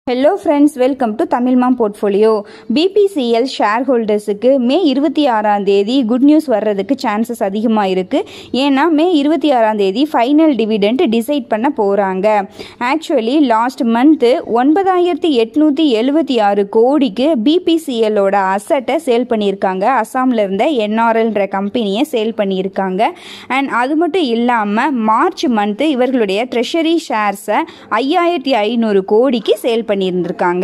hello friends welcome to Tamil Mom portfolio BPCL share ஹோல்டர்ஸுக்கு May இருபத்தி ஆறாம் தேதி குட் நியூஸ் வர்றதுக்கு சான்சஸ் அதிகமாக இருக்குது ஏன்னா மே இருபத்தி ஆறாம் தேதி ஃபைனல் டிவிடெண்ட் டிசைட் பண்ண போகிறாங்க ஆக்சுவலி லாஸ்ட் மந்த்து ஒன்பதாயிரத்தி எட்நூற்றி எழுபத்தி ஆறு கோடிக்கு பிபிசிஎல்லோட அசட்டை சேல் பண்ணியிருக்காங்க அஸ்ஸாமில் இருந்த என்ஆர்எல்ன்ற கம்பெனியை சேல் பண்ணியிருக்காங்க அண்ட் அது மட்டும் இல்லாமல் மார்ச் மந்த்து இவர்களுடைய ட்ரெஷரி ஷேர்ஸை ஐயாயிரத்தி ஐநூறு கோடிக்கு சேல் பண்ணியிருந்திருக்காங்க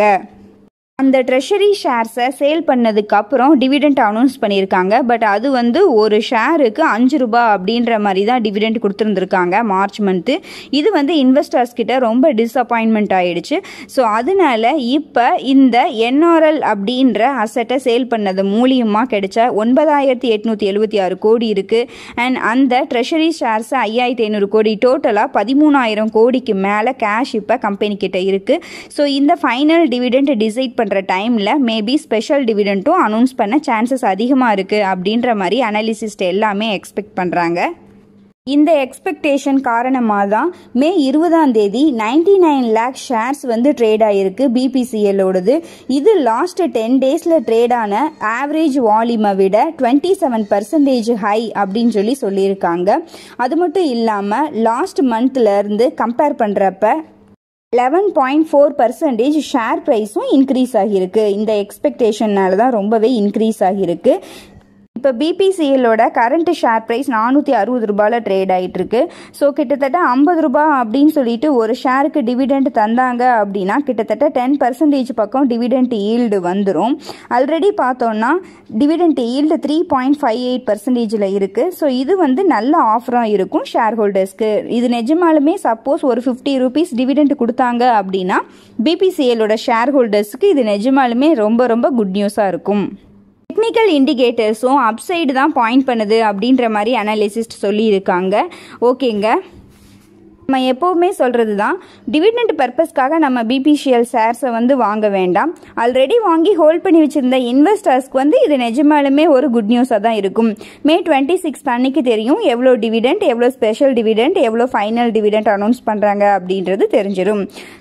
அந்த ட்ரெஷரி ஷேர்ஸை சேல் பண்ணதுக்கு அப்புறம் டிவிடெண்ட் அனௌன்ஸ் பண்ணியிருக்காங்க பட் அது வந்து ஒரு ஷேருக்கு அஞ்சு ரூபாய் அப்படின்ற மாதிரி தான் டிவிடெண்ட் கொடுத்துருந்துருக்காங்க மார்ச் மந்த்து இது வந்து இன்வெஸ்டர்ஸ் கிட்ட ரொம்ப டிஸப்பாயின்மெண்ட் ஆயிடுச்சு ஸோ அதனால இப்போ இந்த என்ஆர்எல் அப்படின்ற அசட்டை சேல் பண்ணது மூலியமாக கிடைச்ச ஒன்பதாயிரத்தி எட்நூற்றி எழுபத்தி ஆறு கோடி இருக்குது அண்ட் அந்த ட்ரெஷரி ஷேர்ஸை ஐயாயிரத்தி ஐநூறு கோடி டோட்டலாக பதிமூணாயிரம் கோடிக்கு மேலே கேஷ் இப்போ கம்பெனி கிட்ட இருக்குது ஸோ இந்த ஃபைனல் டிவிடெண்ட் டிசைட் பண்ணுற டைமில் மேபி ஸ்பெஷல் டிவிடெண்ட்டும் அனௌன்ஸ் பண்ண சான்சஸ் அதிகமாக இருக்குது அப்படின்ற மாதிரி அனாலிசிஸ்ட் எல்லாமே எக்ஸ்பெக்ட் பண்ணுறாங்க இந்த எக்ஸ்பெக்டேஷன் காரணமாக தான் மே இருபதாம் தேதி நைன்டி நைன் லேக் ஷேர்ஸ் வந்து ட்ரேட் ஆகிருக்கு பிபிசிஎல்லோடது இது லாஸ்ட் டென் டேஸில் ட்ரேட் ஆன ஆவரேஜ் வால்யூமை விட டுவெண்ட்டி செவன் பர்சன்டேஜ் ஹை அப்படின்னு சொல்லி சொல்லியிருக்காங்க அது மட்டும் இல்லாமல் லாஸ்ட் மந்த்லேருந்து கம்பேர் பண்ணுறப்ப eleven point four percentage share ப்ரைஸும் இன்க்ரீஸ் ஆகியிருக்கு இந்த எக்ஸ்பெக்டேஷன்னால தான் ரொம்பவே இன்க்ரீஸ் ஆகியிருக்கு இப்போ பிபிசிஎல்லோட கரண்ட் ஷேர் ப்ரைஸ் நானூற்றி அறுபது ரூபாயில் ட்ரேட் ஆகிட்டு இருக்கு ஸோ கிட்டத்தட்ட ஐம்பது ரூபாய் அப்படின்னு சொல்லிட்டு ஒரு ஷேருக்கு டிவிடெண்ட் தந்தாங்க அப்படின்னா கிட்டத்தட்ட டென் பர்சன்டேஜ் பக்கம் டிவிடெண்ட் ஈல்டு வந்துடும் ஆல்ரெடி பார்த்தோம்னா dividend yield three point five eight பர்சன்டேஜில் இருக்குது ஸோ இது வந்து நல்ல ஆஃபராக இருக்கும் ஷேர் ஹோல்டர்ஸ்க்கு இது நிஜமாலுமே சப்போஸ் ஒரு ஃபிஃப்டி ருபீஸ் டிவிடெண்ட் கொடுத்தாங்க அப்படின்னா பிபிசிஎல்லோட ஷேர் ஹோல்டர்ஸ்க்கு இது நிஜமாலுமே ரொம்ப ரொம்ப குட் நியூஸாக இருக்கும் டெக்னிக்கல் இண்டிகேட்டர்ஸும் அப்சைடு தான் பாயிண்ட் பண்ணுது அப்படின்ற மாதிரி அனாலிசிஸ்ட் சொல்லியிருக்காங்க ஓகேங்க நம்ம எப்போவுமே சொல்கிறது தான் டிவிடெண்ட் பர்பஸ்க்காக நம்ம பிபிசிஎல் ஷேர்ஸை வந்து வாங்க வேண்டாம் ஆல்ரெடி வாங்கி ஹோல்ட் பண்ணி வச்சுருந்த இன்வெஸ்டர்ஸ்க்கு வந்து இது நிஜமாலுமே ஒரு குட் நியூஸாக தான் இருக்கும் மே டுவெண்ட்டி சிக்ஸ் அன்னைக்கு தெரியும் எவ்வளோ டிவிடெண்ட் எவ்வளோ ஸ்பெஷல் டிவிடெண்ட் எவ்வளோ ஃபைனல் டிவிடெண்ட் அனௌன்ஸ் பண்ணுறாங்க அப்படின்றது தெரிஞ்சிடும்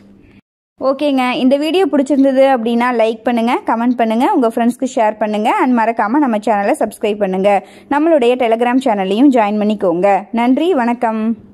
ஓகேங்க இந்த வீடியோ பிடிச்சிருந்தது அப்படின்னா லைக் பண்ணுங்கள் கமெண்ட் பண்ணுங்கள் உங்கள் ஃப்ரெண்ட்ஸ்க்கு ஷேர் பண்ணுங்கள் அண்ட் மறக்காமல் நம்ம சேனலை சப்ஸ்கிரைப் பண்ணுங்கள் நம்மளுடைய டெலிகிராம் சேனல்லையும் ஜாயின் பண்ணிக்கோங்க நன்றி வணக்கம்